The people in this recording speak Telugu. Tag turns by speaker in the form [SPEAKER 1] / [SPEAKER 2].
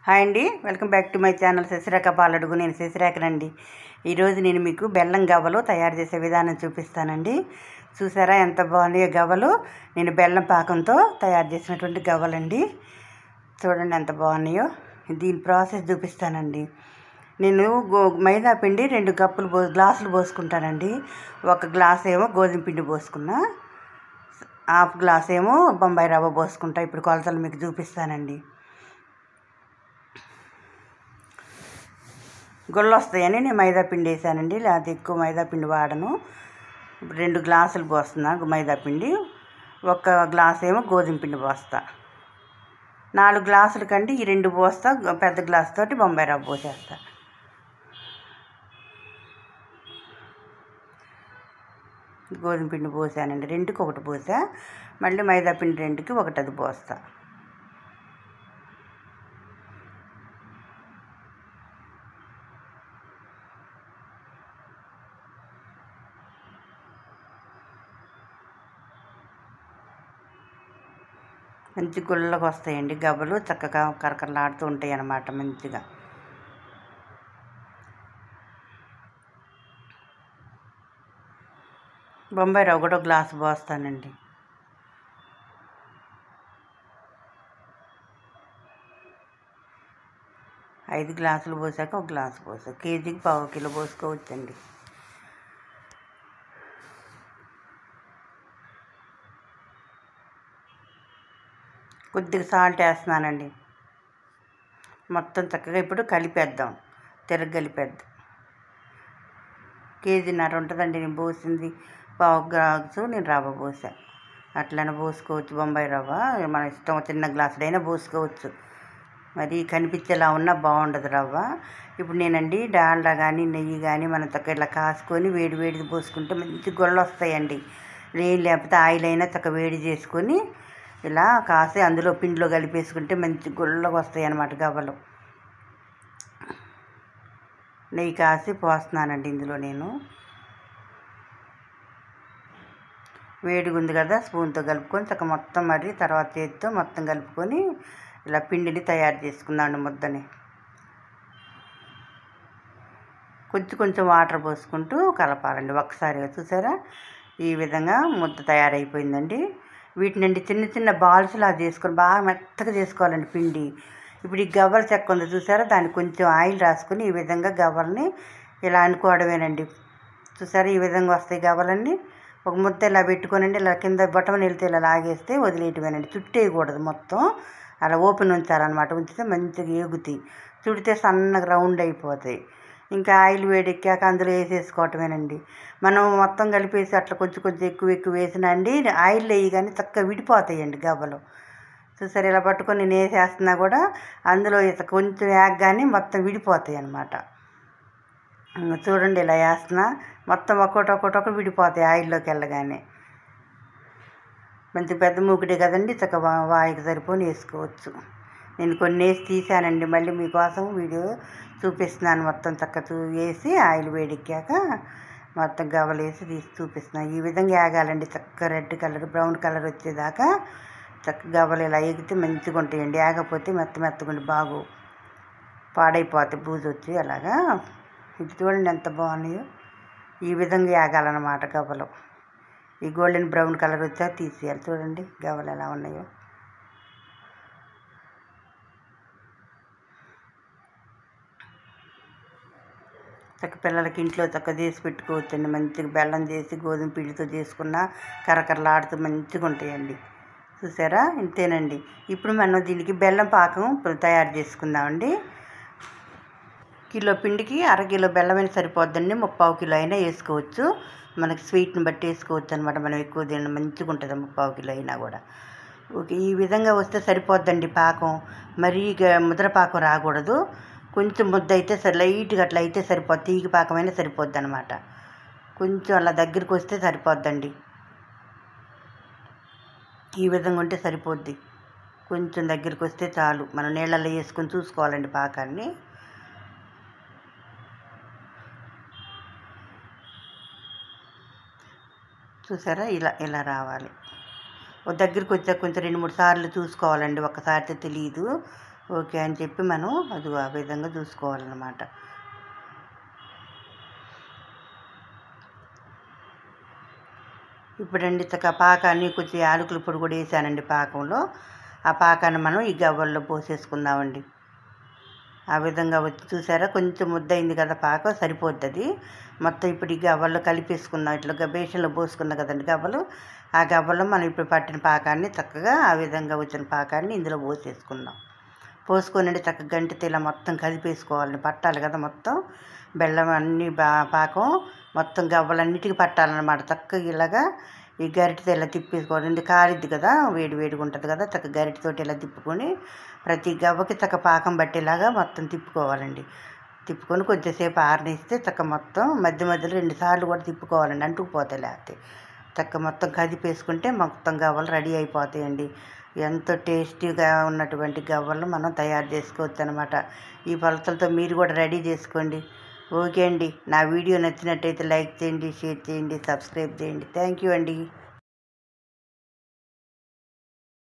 [SPEAKER 1] హాయ్ అండి welcome back to my channel Sasirekha Paladugu నేను శశిరేఖనండి ఈరోజు నేను మీకు బెల్లం గవ్వలు తయారు చేసే విధానం చూపిస్తానండి చూసారా ఎంత బాగున్నాయో గవ్వలు నేను బెల్లం పాకంతో తయారు చేసినటువంటి గవ్వలండి చూడండి ఎంత బాగున్నాయో దీని ప్రాసెస్ చూపిస్తానండి నేను గో మైదా పిండి రెండు కప్పులు పో గ్లాసులు పోసుకుంటానండి ఒక గ్లాస్ ఏమో గోధుమ పిండి పోసుకున్నా హాఫ్ గ్లాస్ ఏమో బొంబాయి రవ్వ పోసుకుంటా ఇప్పుడు కొలతలు మీకు చూపిస్తానండి గుళ్ళు వస్తాయని నేను మైదా పిండి వేసానండి లేకపోతే ఎక్కువ మైదా పిండి వాడను ఇప్పుడు రెండు గ్లాసులు పోస్తున్నా మైదా పిండి ఒక గ్లాస్ ఏమో గోధుమ పిండి పోస్తా నాలుగు గ్లాసుల కంటే ఈ రెండు పోస్తా పెద్ద గ్లాస్ తోటి బొంబాయి రవ్వ పోసేస్తా గోధుమ పిండి పోసానండి రెండుకి ఒకటి పోసా మళ్ళీ మైదా పిండి రెండుకి ఒకటి అది పోస్తా మంచి గుళ్ళకు వస్తాయండి గవ్వలు చక్కగా కరకరలాడుతూ ఉంటాయి అన్నమాట మంచిగా బొంబాయి రవ్వ కూడా ఒక గ్లాసు పోస్తానండి ఐదు గ్లాసులు పోసాక ఒక గ్లాసు పోసా కేజీకి పావు కిలో పోసుకోవచ్చండి కొద్దిగా సాల్ట్ వేస్తున్నానండి మొత్తం చక్కగా ఇప్పుడు కలిపేద్దాం తిరగ కలిపేద్దాం కేజీన్నర ఉంటుందండి నేను పోసింది పావు గ్లాసు నేను రవ్వ పోసా అట్లనే పోసుకోవచ్చు బొంబాయి రవ్వ మన ఇష్టం చిన్న గ్లాసులైనా పోసుకోవచ్చు మరి కనిపించేలా ఉన్నా బాగుండదు రవ్వ ఇప్పుడు నేనండి డాల్డా కానీ నెయ్యి కానీ మనం చక్కగా ఇట్లా కాసుకొని వేడి వేడిది పోసుకుంటే మంచి గొళ్ళు వస్తాయండి లేదు లేకపోతే ఆయిల్ అయినా చక్కగా వేడి చేసుకొని ఇలా కాసి అందులో పిండిలో కలిపేసుకుంటే మంచి గుళ్ళగా వస్తాయి అన్నమాట గవ్వలు నెయ్యి కాసి పోస్తున్నానండి ఇందులో నేను వేడిగా ఉంది కదా స్పూన్తో కలుపుకొని చక్క మొత్తం మరి తర్వాత చేతితో మొత్తం కలుపుకొని ఇలా పిండిని తయారు చేసుకుందామండి ముద్దని కొంచెం కొంచెం వాటర్ పోసుకుంటూ కలపాలండి ఒకసారిగా చూసారా ఈ విధంగా ముద్ద తయారైపోయిందండి వీటినండి చిన్న చిన్న బాల్స్ లా చేసుకొని బాగా మెత్తగా చేసుకోవాలండి పిండి ఇప్పుడు ఈ గవ్వల చెక్క ఉంది చూసారా దానికి కొంచెం ఆయిల్ రాసుకొని ఈ విధంగా గవ్వల్ని ఇలా అనుకోవడమేనండి చూసారా ఈ విధంగా వస్తాయి గవ్వలన్నీ ఒక ముద్ద ఇలా పెట్టుకోనండి ఇలా కింద బొట్టమని వెళ్తే ఇలా లాగేస్తే వదిలేయటమేనండి చుట్టేయకూడదు మొత్తం అలా ఓపెన్ ఉంచాలన్నమాట ఉంచితే మంచిగా ఏగుతాయి చుడితే సన్నగా రౌండ్ అయిపోతాయి ఇంకా ఆయిల్ వేడెక్కాక అందులో వేసేసుకోవటమేనండి మనం మొత్తం కలిపేసి అట్లా కొంచెం కొంచెం ఎక్కువ ఎక్కువ వేసినా అండి ఆయిల్ వేయి కానీ చక్కగా విడిపోతాయండి గవ్వలు చూసారు ఇలా పట్టుకొని నేను వేసేస్తున్నా కూడా అందులో ఇత కొంచెం వేగగానే మొత్తం విడిపోతాయి అన్నమాట చూడండి ఇలా వేస్తున్నా మొత్తం ఒక్కొక్కటి ఒక్కొక్కటి విడిపోతాయి ఆయిల్లోకి వెళ్ళగానే మంచి పెద్ద మూకుడే కదండి చక్క వాయికి సరిపోని వేసుకోవచ్చు నేను కొన్ని వేసి తీసానండి మళ్ళీ మీకోసం వీడియో చూపిస్తున్నాను మొత్తం చక్క చూ వేసి ఆయిల్ వేడెక్కాక మొత్తం గవ్వలు వేసి తీసి చూపిస్తున్నాను ఈ విధంగా వేగాలండి చక్క రెడ్ కలర్ బ్రౌన్ కలర్ వచ్చేదాకా చక్క గవ్వలు ఇలా ఎగితే మంచిగా ఉంటాయండి ఏగపోతే మెత్త మెత్తగా బాగు పాడైపోతాయి బూజు వచ్చి అలాగా ఇది చూడండి ఎంత బాగున్నాయో ఈ విధంగా వేగాలన్నమాట గవ్వలు ఈ గోల్డెన్ బ్రౌన్ కలర్ వచ్చాక తీసేయాలి చూడండి గవ్వలు ఎలా ఉన్నాయో చక్క పిల్లలకి ఇంట్లో చక్క చేసి పెట్టుకోవచ్చండి మంచిగా బెల్లం చేసి గోధుమ పిండితో చేసుకున్న కరకరలాడుతూ మంచిగా ఉంటాయండి చూసారా ఇంతేనండి ఇప్పుడు మనం దీనికి బెల్లం పాకం తయారు చేసుకుందామండి కిలో పిండికి అర కిలో బెల్లమైన సరిపోద్దండి ముప్పావు కిలో అయినా వేసుకోవచ్చు మనకి స్వీట్ని బట్టి వేసుకోవచ్చు అనమాట మనం ఎక్కువ తిన మంచిగా ఉంటుంది ముప్పావు కిలో అయినా కూడా ఓకే ఈ విధంగా వస్తే సరిపోద్దండి పాకం మరీ ముద్ర పాకం రాకూడదు కొంచెం ముద్ద అయితే సరి లైట్గా అట్లా అయితే సరిపోద్ది తీగి పాకమైనా సరిపోద్ది అనమాట కొంచెం అలా దగ్గరికి వస్తే సరిపోద్దండి ఈ విధంగా ఉంటే సరిపోద్ది కొంచెం దగ్గరికి వస్తే చాలు మనం నీళ్ళల్లో వేసుకొని చూసుకోవాలండి పాకాన్ని చూసారా ఇలా ఇలా రావాలి ఓ దగ్గరికి వచ్చాక కొంచెం రెండు మూడు సార్లు చూసుకోవాలండి ఒక్కసారితో తెలియదు ఓకే అని చెప్పి మనం అది ఆ విధంగా చూసుకోవాలన్నమాట ఇప్పుడండి తక పాకాన్ని కొంచెం యాలకుల పొడి కూడా వేసానండి పాకంలో ఆ పాకాన్ని మనం ఈ గవ్వల్లో పోసేసుకుందామండి ఆ విధంగా వచ్చి చూసారా కొంచెం ముద్ద అయింది కదా పాకం సరిపోద్ది అది మొత్తం ఇప్పుడు ఈ గవ్వల్లో కలిపేసుకున్నాం ఇట్లా బేషన్లో పోసుకున్నాం కదండి గవ్వలు ఆ గవ్వలో మనం ఇప్పుడు పట్టిన పాకాన్ని చక్కగా ఆ విధంగా వచ్చిన పాకాన్ని ఇందులో పోసేసుకుందాం పోసుకొని చక్కగా గంటితో ఇలా మొత్తం కలిపేసుకోవాలండి పట్టాలి కదా మొత్తం బెల్లం అన్ని బా పాకం మొత్తం గవ్వలన్నిటికీ పట్టాలన్నమాట చక్కగా ఇలాగా ఈ గరిటెతో ఇలా తిప్పేసుకోవాలి ఇది కాలిద్ది కదా వేడి వేడిగా ఉంటుంది కదా చక్క గరిటెతోటి ఇలా తిప్పుకొని ప్రతి గవ్వకి చక్క పాకం పట్టేలాగా మొత్తం తిప్పుకోవాలండి తిప్పుకొని కొద్దిసేపు ఆరనిస్తే చక్క మొత్తం మధ్య మధ్యలో రెండు సార్లు కూడా తిప్పుకోవాలండి అంటుకుపోతాయి లేకపోతే చక్క మొత్తం కదిపేసుకుంటే మొత్తం గవ్వలు రెడీ అయిపోతాయండి ఎంతో టేస్టీగా ఉన్నటువంటి గవ్వలు మనం తయారు చేసుకోవచ్చు అనమాట ఈ కొలతలతో మీరు కూడా రెడీ చేసుకోండి ఓకే అండి నా వీడియో నచ్చినట్టయితే లైక్ చేయండి షేర్ చేయండి సబ్స్క్రైబ్ చేయండి థ్యాంక్ యూ అండి